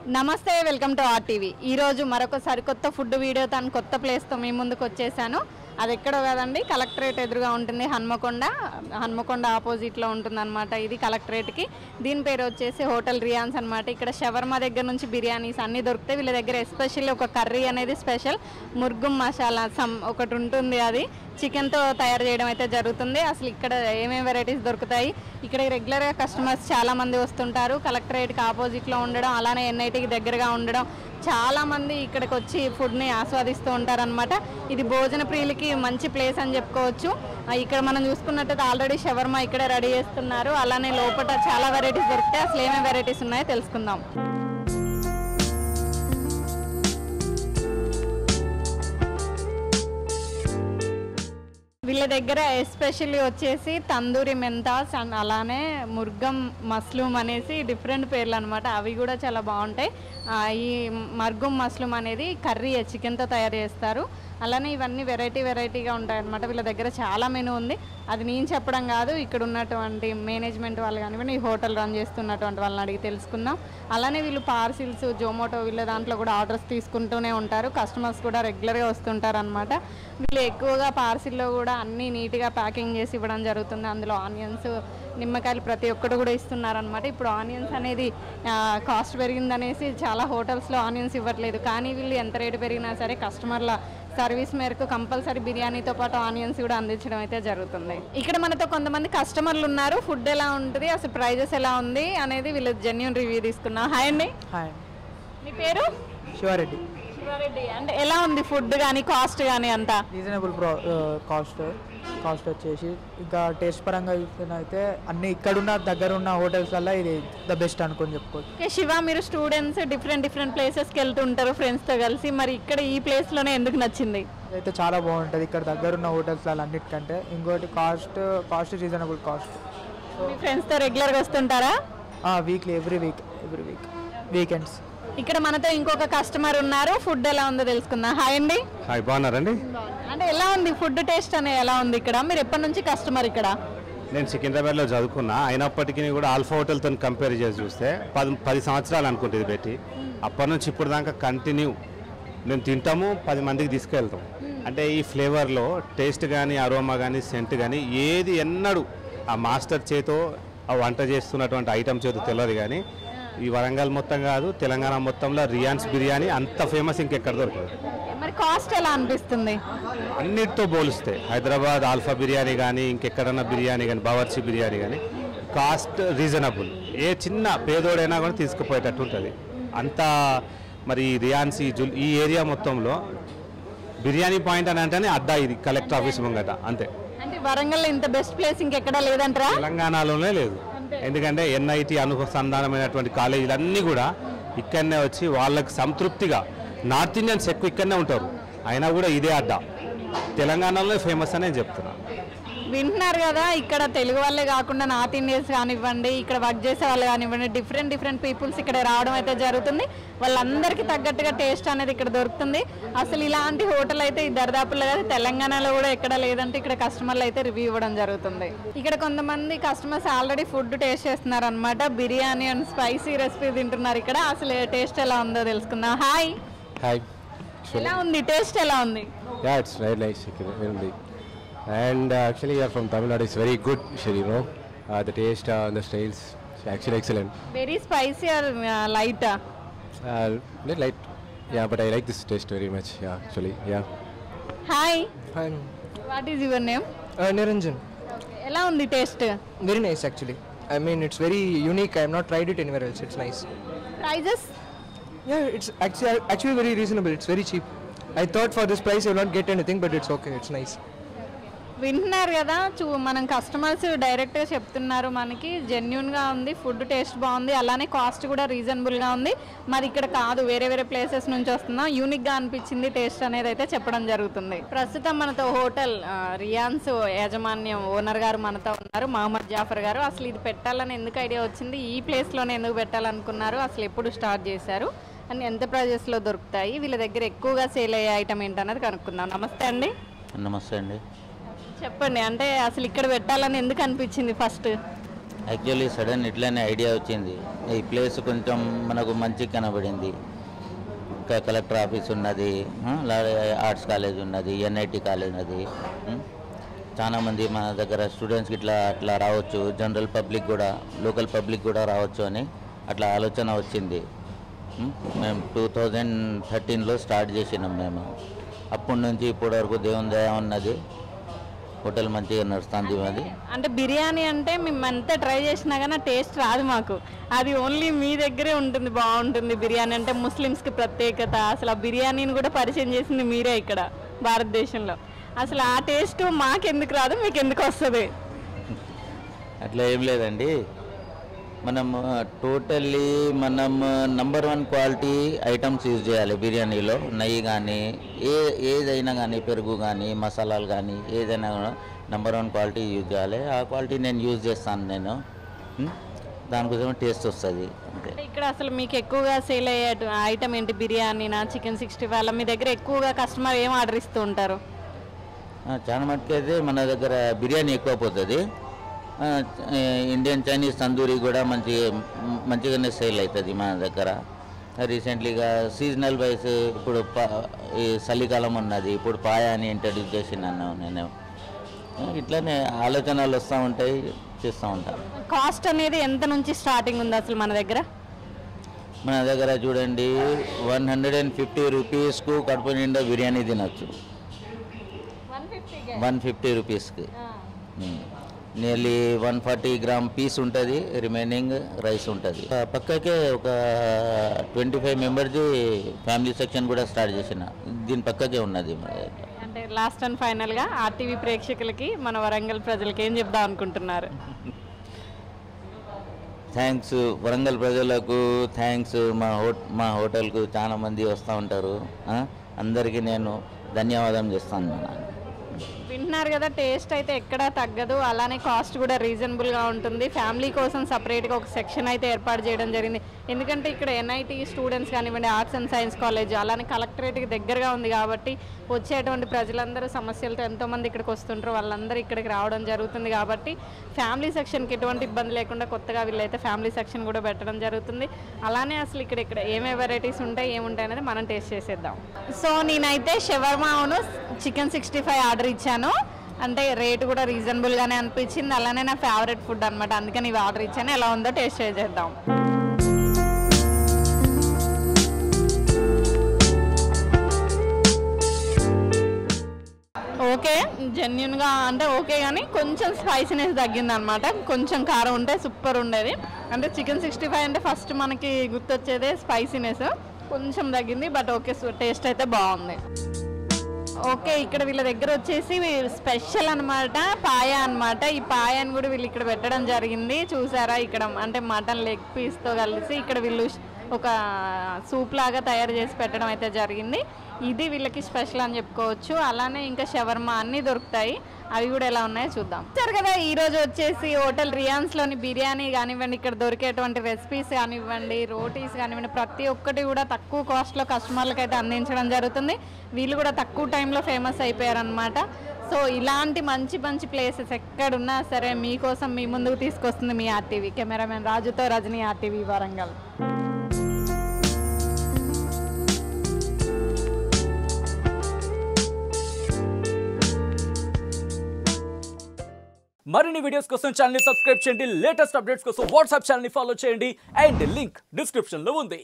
నమస్తే welcome to or TV ఈరోజు మరొక సరికొత్త ఫుడ్ వీడియో తను కొత్త ప్లేస్తో మీ ముందుకు వచ్చేసాను అది ఎక్కడో కదండి కలెక్టరేట్ ఎదురుగా ఉంటుంది హన్మకొండ హన్మకొండ ఆపోజిట్లో ఉంటుంది అనమాట ఇది కలెక్టరేట్కి దీని పేరు వచ్చేసి హోటల్ రియాన్స్ అనమాట ఇక్కడ షవర్మా దగ్గర నుంచి బిర్యానీస్ అన్నీ దొరుకుతాయి వీళ్ళ దగ్గర ఎస్పెషల్లీ ఒక కర్రీ అనేది స్పెషల్ ముర్గుం మసాలా సమ్ ఒకటి ఉంటుంది అది చికెన్తో తయారు చేయడం అయితే జరుగుతుంది అసలు ఇక్కడ ఏమేమి వెరైటీస్ దొరుకుతాయి ఇక్కడ రెగ్యులర్గా కస్టమర్స్ చాలా మంది వస్తుంటారు కలెక్టరేట్కి ఆపోజిట్లో ఉండడం అలానే ఎన్ఐటికి దగ్గరగా ఉండడం చాలా మంది ఇక్కడికి వచ్చి ఫుడ్ని ఆస్వాదిస్తూ ఉంటారనమాట ఇది భోజన ప్రియులకి మంచి ప్లేస్ అని చెప్పుకోవచ్చు ఆ, ఇక్కడ మనం చూసుకున్నట్టయితే ఆల్రెడీ షవర్మా ఇక్కడే రెడీ చేస్తున్నారు అలానే లోపల చాలా వెరైటీస్ దొరుకుతాయి అసలు ఏమేమి వెరైటీస్ ఉన్నాయో తెలుసుకుందాం వీళ్ళ దగ్గర ఎస్పెషల్లీ వచ్చేసి తందూరి మెంతాస్ అండ్ అలానే ముర్గం మస్లూమ్ అనేసి డిఫరెంట్ పేర్లు అనమాట అవి కూడా చాలా బాగుంటాయి ఆ, ఈ మర్గం మస్లూమ్ అనేది కర్రీ చికెన్తో తయారు చేస్తారు అలానే ఇవన్నీ వెరైటీ వెరైటీగా ఉంటాయి అనమాట వీళ్ళ దగ్గర చాలా మెనూ ఉంది అది నేను చెప్పడం కాదు ఇక్కడ ఉన్నటువంటి మేనేజ్మెంట్ వాళ్ళు కానివ్వండి ఈ హోటల్ రన్ చేస్తున్నటువంటి వాళ్ళని అడిగి తెలుసుకుందాం అలానే వీళ్ళు పార్సిల్స్ జొమాటో వీళ్ళ దాంట్లో కూడా ఆర్డర్స్ తీసుకుంటూనే ఉంటారు కస్టమర్స్ కూడా రెగ్యులర్గా వస్తుంటారు అనమాట వీళ్ళు ఎక్కువగా పార్సిల్లో కూడా అన్నీ నీట్గా ప్యాకింగ్ చేసి ఇవ్వడం జరుగుతుంది అందులో ఆనియన్స్ నిమ్మకాయలు ప్రతి ఒక్కటి కూడా ఇస్తున్నారనమాట ఇప్పుడు ఆనియన్స్ అనేది కాస్ట్ పెరిగిందనేసి చాలా హోటల్స్లో ఆనియన్స్ ఇవ్వట్లేదు కానీ వీళ్ళు ఎంత రేటు పెరిగినా సరే కస్టమర్ల సర్వీస్ మేరకు కంపల్సరీ బిర్యానీతో పాటు ఆనియన్స్ కూడా అందించడం అయితే జరుగుతుంది ఇక్కడ మనతో కొంతమంది కస్టమర్లు ఉన్నారు ఫుడ్ ఎలా ఉంటుంది అసలు ప్రైజెస్ ఎలా ఉంది అనేది వీళ్ళు జెన్యున్ రివ్యూ తీసుకున్నాం హాయ్ అండి హాయ్ మీ పేరు శివారెడ్డి శివారెడ్డి అంటే ఎలా ఉంది ఫుడ్ కానీ కాస్ట్ కానీ అంతా రీజనబుల్ ప్రో కాస్ట్ కాస్ట్ వచ్చేసి ఇంకా టేస్ట్ పరంగా చూసుకున్నైతే అన్ని ఇక్కడున్న దగ్గర ఉన్న హోటల్స్ వల్ల ఇది ద బెస్ట్ అనుకొని చెప్పుకోవచ్చు ఓకే శివ మీరు స్టూడెంట్స్ డిఫరెంట్ డిఫరెంట్ ప్లేసెస్కి వెళ్తుంటారు ఫ్రెండ్స్తో కలిసి మరి ఇక్కడ ఈ ప్లేస్లోనే ఎందుకు నచ్చింది అయితే చాలా బాగుంటుంది ఇక్కడ దగ్గర ఉన్న హోటల్స్ వల్ల అన్నిటికంటే ఇంకోటి కాస్ట్ కాస్ట్ రీజనబుల్ కాస్ట్ మీ ఫ్రెండ్స్తో రెగ్యులర్గా వస్తుంటారా weekly every week every week weekends ఇక్కడ మనతో ఇంకొక కస్టమర్ ఉన్నారు ఫుడ్ ఎలా ఉందో తెలుసుకుందాం హాయ్ అండి హాయ్ బాగున్నారండి అంటే ఎలా ఉంది ఫుడ్ టేస్ట్ అనేది ఎలా ఉంది ఇక్కడ మీరు ఎప్పటి నుంచి కస్టమర్ ఇక్కడ నేను సికింద్రాబాద్లో చదువుకున్నా అయినప్పటికీ కూడా ఆల్ఫా హోటల్తో కంపేర్ చేసి చూస్తే పది పది సంవత్సరాలు అనుకుంటుంది పెట్టి అప్పటి నుంచి ఇప్పుడు దాకా కంటిన్యూ మేము తింటాము పది మందికి తీసుకెళ్తాం అంటే ఈ ఫ్లేవర్లో టేస్ట్ కానీ అరోమా కానీ సెంట్ కానీ ఏది ఎన్నడు ఆ మాస్టర్ చేతో ఆ వంట చేస్తున్నటువంటి ఐటమ్ చేతో తెలియదు కానీ ఈ వరంగల్ మొత్తం కాదు తెలంగాణ మొత్తంలో రియాన్స్ బిర్యానీ అంత ఫేమస్ ఇంకెక్కడ దొరకదు మరి కాస్ట్ ఎలా అనిపిస్తుంది అన్నిటితో పోలిస్తే హైదరాబాద్ ఆల్ఫా బిర్యానీ కానీ ఇంకెక్కడన్నా బిర్యానీ కానీ బావర్చి బిర్యానీ కానీ కాస్ట్ రీజనబుల్ ఏ చిన్న పేదోడైనా కూడా తీసుకుపోయేటట్టు ఉంటుంది అంత మరి రియాన్సీ జుల్ ఈ ఏరియా మొత్తంలో బిర్యానీ పాయింట్ అని అంటేనే అడ్డా ఇది కలెక్టర్ ఆఫీస్ ముంగట అంతే అంటే వరంగల్ ఇంత బెస్ట్ ప్లేస్ ఇంకెక్కడా లేదంటారా తెలంగాణలోనే లేదు ఎందుకంటే ఎన్ఐటి అనుసంధానమైనటువంటి కాలేజీలు అన్నీ కూడా ఇక్కడనే వచ్చి వాళ్ళకి సంతృప్తిగా నార్త్ ఇండియన్స్ ఎక్కువ ఇక్కడనే ఉంటారు అయినా కూడా ఇదే అడ్డా తెలంగాణలో ఫేమస్ అనే చెప్తున్నా వింటున్నారు కదా ఇక్కడ తెలుగు వాళ్ళే కాకుండా నార్త్ ఇండియన్స్ కానివ్వండి ఇక్కడ వర్క్ చేసే వాళ్ళు కానివ్వండి డిఫరెంట్ డిఫరెంట్ పీపుల్స్ ఇక్కడ రావడం అయితే జరుగుతుంది వాళ్ళందరికీ తగ్గట్టుగా టేస్ట్ అనేది ఇక్కడ దొరుకుతుంది అసలు ఇలాంటి హోటల్ అయితే ఈ దరిదాపుల్లో కాదు తెలంగాణలో కూడా ఎక్కడ లేదంటే ఇక్కడ కస్టమర్లు అయితే రివ్యూ ఇవ్వడం జరుగుతుంది ఇక్కడ కొంతమంది కస్టమర్స్ ఆల్రెడీ ఫుడ్ టేస్ట్ చేస్తున్నారు అనమాట బిర్యానీ అండ్ స్పైసీ రెసిపీ తింటున్నారు ఇక్కడ అసలు టేస్ట్ ఎలా ఉందో తెలుసుకుందాం హాయ్ Hi. ఎలా ఉంది టేస్ట్ ఎలా ఉంది Yeah, it's very nice. chicken, Really. And uh, actually, yeah, from Tamil Nadu, it's very good. Actually, you know, uh, the taste uh, and the styles, it's actually excellent. Very spicy or light Uh, little light. Yeah, but I like this taste very much. Yeah, actually, yeah. Hi Hi, what is your name uh, Niranjan. ఎలా ఉంది taste Very nice actually. I mean, it's very unique. I have not tried it anywhere else. It's nice. Prices Yeah, it's actually actually very reasonable. It's very cheap. I thought for this price I will not get anything, but it's okay. It's nice. వింటున్నారు కదా చూ మనం customers డైరెక్ట్గా చెప్తున్నారు మనకి జెన్యున్గా ఉంది food taste బాగుంది అలానే కాస్ట్ కూడా రీజనబుల్గా ఉంది మరి ఇక్కడ కాదు వేరే వేరే ప్లేసెస్ నుంచి వస్తున్నాం యూనిక్గా అనిపించింది టేస్ట్ అనేది అయితే చెప్పడం జరుగుతుంది ప్రస్తుతం మనతో హోటల్ ఆ, రియాన్స్ యాజమాన్యం ఓనర్ గారు మనతో ఉన్నారు మహమ్మద్ జాఫర్ గారు అసలు ఇది పెట్టాలని ఎందుకు ఐడియా వచ్చింది ఈ ప్లేస్లోనే ఎందుకు పెట్టాలనుకున్నారు అసలు ఎప్పుడు స్టార్ట్ చేశారు అని ఎంత ప్రైజెస్లో దొరుకుతాయి వీళ్ళ దగ్గర ఎక్కువగా సేల్ అయ్యే ఐటమ్ ఏంటన్నది కనుక్కుందాం నమస్తే అండి నమస్తే అండి చెప్పండి అంటే అసలు ఇక్కడ పెట్టాలని ఎందుకు అనిపించింది ఫస్ట్ యాక్చువల్లీ సడన్ ఇట్లానే ఐడియా వచ్చింది ఈ ప్లేస్ కొంచెం మనకు మంచిగా కనబడింది ఇంకా కలెక్టర్ ఆఫీస్ ఉన్నది ఆ, లా- ఆర్ట్స్ కాలేజ్ ఉన్నది ఎన్ఐటి కాలేజ్ ఉన్నది ఉం. చాలా మంది మన దగ్గర స్టూడెంట్స్కి ఇట్లా అట్లా రావచ్చు జనరల్ పబ్లిక్ కూడా లోకల్ పబ్లిక్ కూడా రావచ్చు అని అట్లా ఆలోచన వచ్చింది ఉం. మేము టూ థౌజండ్ థర్టీన్లో స్టార్ట్ చేసినాం మేము అప్పటి నుంచి ఇప్పటి వరకు దేవుని దయ ఉన్నది హోటల్ మంచిగా నడుస్తుంది అది అంటే బిర్యానీ అంటే మేము ఎంత ట్రై చేసినా కానీ టేస్ట్ రాదు మాకు అది ఓన్లీ మీ దగ్గరే ఉంటుంది బాగుంటుంది బిర్యానీ అంటే ముస్లిమ్స్కి ప్రత్యేకత అసలు ఆ బిర్యానీని కూడా పరిచయం చేసింది మీరే ఇక్కడ భారతదేశంలో అసలు ఆ టేస్ట్ మాకెందుకు రాదు మీకు ఎందుకు వస్తుంది అట్లా ఏం లేదండి మనం టోటల్లీ మనం number one quality items use చేయాలి బిర్యానీలో నెయ్యి కానీ ఏ ఏదైనా కానీ పెరుగు కానీ మసాలాలు కానీ ఏదైనా నంబర్ వన్ క్వాలిటీ యూజ్ చేయాలి ఆ క్వాలిటీ నేను యూజ్ చేస్తాను నేను ఉం? దానికోసం టేస్ట్ వస్తుంది అంతే అంటే ఇక్కడ అసలు మీకు ఎక్కువగా సేల్ అయ్యే ఐటమ్ ఏంటి బిర్యానీనా చికెన్ సిక్స్టీ ఫైవ్ అలా మీ దగ్గర ఎక్కువగా కస్టమర్ ఏం ఆర్డర్ ఇస్తూ ఉంటారు ఆ, చాలా మటుకు అయితే మన దగ్గర బిర్యానీ ఎక్కువ పోతుంది ఆ, ఏ, ఇండియన్ చైనీస్ తందూరి కూడా మంచి మంచిగానే సేల్ అవుతుంది మన దగ్గర రీసెంట్లీగా సీజనల్ వైస్ ఇప్పుడు పా- ఈ చలికాలం ఉన్నది ఇప్పుడు పాయ అని ఇంట్రడ్యూస్ చేసినాను నేను ఆ, ఇట్లానే ఆలోచనలు వస్తూ ఉంటాయి చేస్తూ ఉంటాను కాస్ట్ అనేది ఎంత నుంచి స్టార్టింగ్ ఉంది అసలు మన దగ్గర మన దగ్గర చూడండి వన్ హండ్రెడ్ అండ్ ఫిఫ్టీ రూపీస్కు కడుపు నిండా బిర్యానీ తినచ్చు వన్ ఫిఫ్టీ రూపీస్కి nearly one forty gram piece ఉంటుంది రిమైనింగ్ రైస్ ఉంటుంది ఆ, పక్కకే ఒక ట్వంటీ ఫైవ్ మెంబర్ది ఫ్యామిలీ సెక్షన్ కూడా స్టార్ట్ చేసిన దీని పక్కకే ఉన్నది మన దగ్గర. అంటే లాస్ట్ అండ్ ఫైనల్గా ఆర్టీవీ ప్రేక్షకులకి మన వరంగల్ ప్రజలకి ఏం చెప్దాం అనుకుంటున్నారు థ్యాంక్స్ వరంగల్ ప్రజలకు థ్యాంక్స్ మా హో మా హోటల్కు చాలా మంది వస్తూ ఉంటారు ఆ, అందరికీ నేను ధన్యవాదం చేస్తాను నాన్న వింటున్నారు కదా టేస్ట్ అయితే ఎక్కడా తగ్గదు అలానే కాస్ట్ కూడా రీజనబుల్గా ఉంటుంది ఫ్యామిలీ కోసం సపరేట్గా ఒక సెక్షన్ అయితే ఏర్పాటు చేయడం జరిగింది ఎందుకంటే ఇక్కడ ఎన్ఐటి స్టూడెంట్స్ కానివ్వండి ఆర్ట్స్ అండ్ సైన్స్ కాలేజ్ అలానే కలెక్టరేట్కి దగ్గరగా ఉంది కాబట్టి వచ్చేటువంటి ప్రజలందరూ సమస్యలతో ఎంతోమంది ఇక్కడికి వస్తుంటారు వాళ్ళందరూ ఇక్కడికి రావడం జరుగుతుంది కాబట్టి ఫ్యామిలీ సెక్షన్కి ఎటువంటి ఇబ్బంది లేకుండా కొత్తగా వీళ్ళైతే ఫ్యామిలీ సెక్షన్ కూడా పెట్టడం జరుగుతుంది అలానే అసలు ఇక్కడ ఇక్కడ ఏమేమి వెరైటీస్ ఉంటాయి ఏముంటాయి అనేది మనం టేస్ట్ చేసేద్దాం సో నేనైతే షవర్మాను చికెన్ సిక్స్టీ ఫైవ్ ఆర్డర్ ఇచ్చాను అంటే రేటు కూడా రీజనబుల్గానే అనిపించింది అలానే నా ఫేవరెట్ ఫుడ్ అనమాట అందుకని ఇవి ఆర్డర్ ఇచ్చాను ఎలా ఉందో టేస్ట్ చేసేద్దాం ఓకే జెన్యున్గా అంటే ఓకే కానీ కొంచెం స్పైసీనెస్ తగ్గింది అనమాట కొంచెం కారం ఉంటే సూపర్ ఉండేది అంటే చికెన్ సిక్స్టీ ఫైవ్ అంటే ఫస్ట్ మనకి గుర్తొచ్చేదే స్పైసీనెస్ కొంచెం తగ్గింది బట్ ఓకే టేస్ట్ అయితే బాగుంది ఓకే ఇక్కడ వీళ్ళ దగ్గర వచ్చేసి స్పెషల్ అన్నమాట పాయ అన్నమాట ఈ పాయాన్ని కూడా వీళ్ళు ఇక్కడ పెట్టడం జరిగింది చూసారా ఇక్కడ అంటే మటన్ లెగ్ పీస్తో కలిసి ఇక్కడ వీళ్ళు ఒక సూప్ లాగా తయారు చేసి పెట్టడం అయితే జరిగింది ఇది వీళ్ళకి స్పెషల్ అని చెప్పుకోవచ్చు అలానే ఇంకా షవర్మా అన్నీ దొరుకుతాయి అవి కూడా ఎలా ఉన్నాయో చూద్దాం సరే కదా ఈ రోజు వచ్చేసి హోటల్ రియాన్స్లోని బిర్యానీ కానివ్వండి ఇక్కడ దొరికేటువంటి రెసిపీస్ కానివ్వండి రోటీస్ కానివ్వండి ప్రతి ఒక్కటి కూడా తక్కువ కాస్ట్లో కస్టమర్లకు అయితే అందించడం జరుగుతుంది వీళ్ళు కూడా తక్కువ టైంలో ఫేమస్ అయిపోయారనమాట సో ఇలాంటి మంచి మంచి ప్లేసెస్ ఎక్కడున్నా సరే మీకోసం మీ ముందుకు తీసుకొస్తుంది మీ ఆర్టీవీ కెమెరామెన్ రాజుతో రజనీ ఆర్టీవీ వరంగల్ మరిన్ని వీడియోస్ కోసం ఛానల్ సబ్స్క్రైబ్ చేయండి లేటెస్ట్ అప్డేట్స్ కోసం వాట్సాప్ ఛానల్ ఫాలో చేయండి అండ్ లింక్ డిస్క్రిప్షన్ లో ఉంది